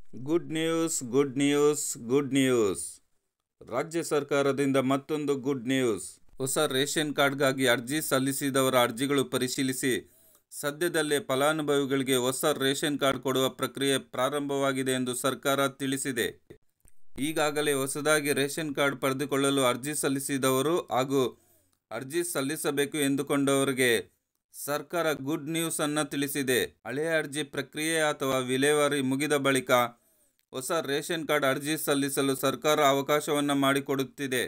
good news good news good news ರಾಜ್ಯ ಸರ್ಕಾರದಿಂದ ಮತ್ತೊಂದು ಗುಡ್ ನ್ಯೂಸ್ ಹೊಸ ರೇಷನ್ ಕಾರ್ಡ್ಗಾಗಿ ಅರ್ಜಿ ಸಲ್ಲಿಸಿದವರ ಅರ್ಜಿಗಳು ಪರಿಶೀಲಿಸಿ ಸದ್ಯದಲ್ಲೇ ಫಲಾನುಭವಿಗಳಿಗೆ ಹೊಸ ರೇಷನ್ ಕಾರ್ಡ್ ಕೊಡುವ ಪ್ರಕ್ರಿಯೆ ಪ್ರಾರಂಭವಾಗಿದೆ ಎಂದು ಸರ್ಕಾರ ತಿಳಿಸಿದೆ ಈಗಾಗಲೇ ಹೊಸದಾಗಿ ರೇಷನ್ ಕಾರ್ಡ್ ಪಡೆದುಕೊಳ್ಳಲು ಅರ್ಜಿ ಸಲ್ಲಿಸಿದವರು ಹಾಗೂ ಅರ್ಜಿ ಸಲ್ಲಿಸಬೇಕು ಎಂದುಕೊಂಡವರಿಗೆ ಸರ್ಕಾರ ಗುಡ್ ನ್ಯೂಸ್ ಅನ್ನು ತಿಳಿಸಿದೆ ಹಳೆಯ ಅರ್ಜಿ ಪ್ರಕ್ರಿಯೆ ಅಥವಾ ವಿಲೇವಾರಿ ಮುಗಿದ ಬಳಿಕ ಹೊಸ ರೇಷನ್ ಕಾರ್ಡ್ ಅರ್ಜಿ ಸಲ್ಲಿಸಲು ಸರ್ಕಾರ ಅವಕಾಶವನ್ನು ಮಾಡಿಕೊಡುತ್ತಿದೆ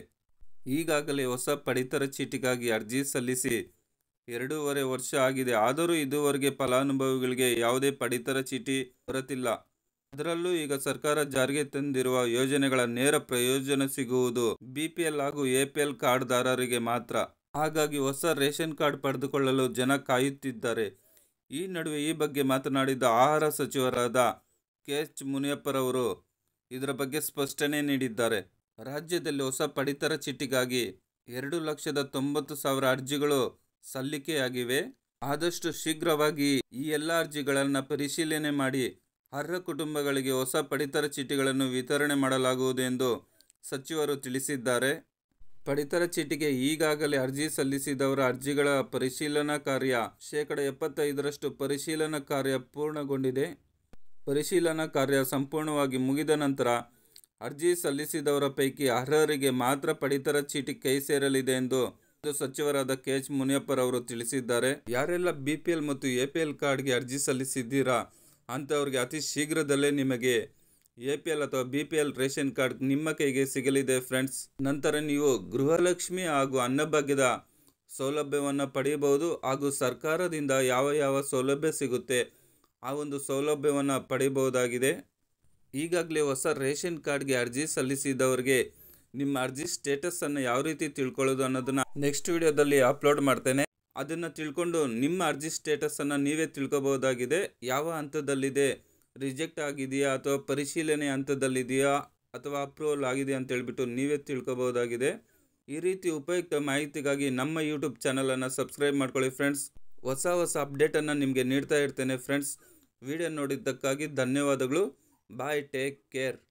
ಈಗಾಗಲೇ ಹೊಸ ಪಡಿತರ ಚೀಟಿಗಾಗಿ ಅರ್ಜಿ ಸಲ್ಲಿಸಿ ಎರಡೂವರೆ ವರ್ಷ ಆಗಿದೆ ಆದರೂ ಇದುವರೆಗೆ ಫಲಾನುಭವಿಗಳಿಗೆ ಯಾವುದೇ ಪಡಿತರ ಚೀಟಿ ದೊರೆತಿಲ್ಲ ಅದರಲ್ಲೂ ಈಗ ಸರ್ಕಾರ ಜಾರಿಗೆ ತಂದಿರುವ ಯೋಜನೆಗಳ ನೇರ ಪ್ರಯೋಜನ ಸಿಗುವುದು ಬಿಪಿಎಲ್ ಹಾಗೂ ಎಪಿಎಲ್ ಕಾರ್ಡ್ದಾರರಿಗೆ ಮಾತ್ರ ಹಾಗಾಗಿ ಹೊಸ ರೇಷನ್ ಕಾರ್ಡ್ ಪಡೆದುಕೊಳ್ಳಲು ಜನ ಕಾಯುತ್ತಿದ್ದಾರೆ ಈ ನಡುವೆ ಈ ಬಗ್ಗೆ ಮಾತನಾಡಿದ ಆಹಾರ ಸಚಿವರಾದ ಕೆ ಎಚ್ ಮುನಿಯಪ್ಪರವರು ಇದರ ಬಗ್ಗೆ ಸ್ಪಷ್ಟನೆ ನೀಡಿದ್ದಾರೆ ರಾಜ್ಯದಲ್ಲಿ ಹೊಸ ಪಡಿತರ ಚೀಟಿಗಾಗಿ ಎರಡು ಲಕ್ಷದ ತೊಂಬತ್ತು ಸಾವಿರ ಅರ್ಜಿಗಳು ಸಲ್ಲಿಕೆಯಾಗಿವೆ ಆದಷ್ಟು ಶೀಘ್ರವಾಗಿ ಈ ಎಲ್ಲ ಅರ್ಜಿಗಳನ್ನು ಪರಿಶೀಲನೆ ಮಾಡಿ ಅರ್ಹ ಕುಟುಂಬಗಳಿಗೆ ಹೊಸ ಪಡಿತರ ಚೀಟಿಗಳನ್ನು ವಿತರಣೆ ಮಾಡಲಾಗುವುದು ಎಂದು ಸಚಿವರು ತಿಳಿಸಿದ್ದಾರೆ ಪಡಿತರ ಚೀಟಿಗೆ ಈಗಾಗಲೇ ಅರ್ಜಿ ಸಲ್ಲಿಸಿದವರ ಅರ್ಜಿಗಳ ಪರಿಶೀಲನಾ ಕಾರ್ಯ ಶೇಕಡ ಎಪ್ಪತ್ತೈದರಷ್ಟು ಪರಿಶೀಲನಾ ಕಾರ್ಯ ಪೂರ್ಣಗೊಂಡಿದೆ ಪರಿಶೀಲನಾ ಕಾರ್ಯ ಸಂಪೂರ್ಣವಾಗಿ ಮುಗಿದ ನಂತರ ಅರ್ಜಿ ಸಲ್ಲಿಸಿದವರ ಪೈಕಿ ಅರ್ಹರಿಗೆ ಮಾತ್ರ ಪಡಿತರ ಚೀಟಿ ಕೈ ಸೇರಲಿದೆ ಎಂದು ಸಚಿವರಾದ ಕೆ ಎಚ್ ಮುನಿಯಪ್ಪರವರು ತಿಳಿಸಿದ್ದಾರೆ ಯಾರೆಲ್ಲ ಬಿ ಪಿ ಎಲ್ ಮತ್ತು ಎ ಪಿ ಎಲ್ ಕಾರ್ಡ್ಗೆ ಅರ್ಜಿ ಸಲ್ಲಿಸಿದ್ದೀರಾ ಅಂಥವ್ರಿಗೆ ಅತಿ ಶೀಘ್ರದಲ್ಲೇ ನಿಮಗೆ ಎ ಪಿ ಎಲ್ ಅಥವಾ B P L ration card ನಿಮ್ಮ ಕೈಗೆ ಸಿಗಲಿದೆ ಫ್ರೆಂಡ್ಸ್ ನಂತರ ನೀವು ಗೃಹಲಕ್ಷ್ಮಿ ಹಾಗೂ ಅನ್ನಭಾಗ್ಯದ ಸೌಲಭ್ಯವನ್ನು ಪಡೆಯಬಹುದು ಹಾಗೂ ಸರ್ಕಾರದಿಂದ ಯಾವ ಯಾವ ಸೌಲಭ್ಯ ಸಿಗುತ್ತೆ ಆ ಒಂದು ಸೌಲಭ್ಯವನ್ನು ಪಡೆಯಬಹುದಾಗಿದೆ ಈಗಾಗಲೇ ಹೊಸ ರೇಷನ್ ಕಾರ್ಡ್ಗೆ ಅರ್ಜಿ ಸಲ್ಲಿಸಿದವರಿಗೆ ನಿಮ್ಮ ಅರ್ಜಿ ಸ್ಟೇಟಸನ್ನು ಯಾವ ರೀತಿ ತಿಳ್ಕೊಳ್ಳೋದು ಅನ್ನೋದನ್ನ ನೆಕ್ಸ್ಟ್ ವಿಡಿಯೋದಲ್ಲಿ ಅಪ್ಲೋಡ್ ಮಾಡ್ತೇನೆ ಅದನ್ನು ತಿಳ್ಕೊಂಡು ನಿಮ್ಮ ಅರ್ಜಿ ಸ್ಟೇಟಸನ್ನು ನೀವೇ ತಿಳ್ಕೊಬಹುದಾಗಿದೆ ಯಾವ ಹಂತದಲ್ಲಿದೆ ರಿಜೆಕ್ಟ್ ಆಗಿದೆಯಾ ಅಥವಾ ಪರಿಶೀಲನೆ ಹಂತದಲ್ಲಿದೆಯಾ ಅಥವಾ ಅಪ್ರೂವಲ್ ಆಗಿದೆ ಅಂತ ಹೇಳ್ಬಿಟ್ಟು ನೀವೇ ತಿಳ್ಕೊಬಹುದಾಗಿದೆ ಈ ರೀತಿ ಉಪಯುಕ್ತ ಮಾಹಿತಿಗಾಗಿ ನಮ್ಮ ಯೂಟ್ಯೂಬ್ ಚಾನಲನ್ನು ಸಬ್ಸ್ಕ್ರೈಬ್ ಮಾಡ್ಕೊಳ್ಳಿ ಫ್ರೆಂಡ್ಸ್ ಹೊಸ ಹೊಸ ಅಪ್ಡೇಟನ್ನು ನಿಮಗೆ ನೀಡ್ತಾ ಇರ್ತೇನೆ ಫ್ರೆಂಡ್ಸ್ ವಿಡಿಯೋ ನೋಡಿದ್ದಕ್ಕಾಗಿ ಧನ್ಯವಾದಗಳು ಬಾಯ್ ಟೇಕ್ ಕೇರ್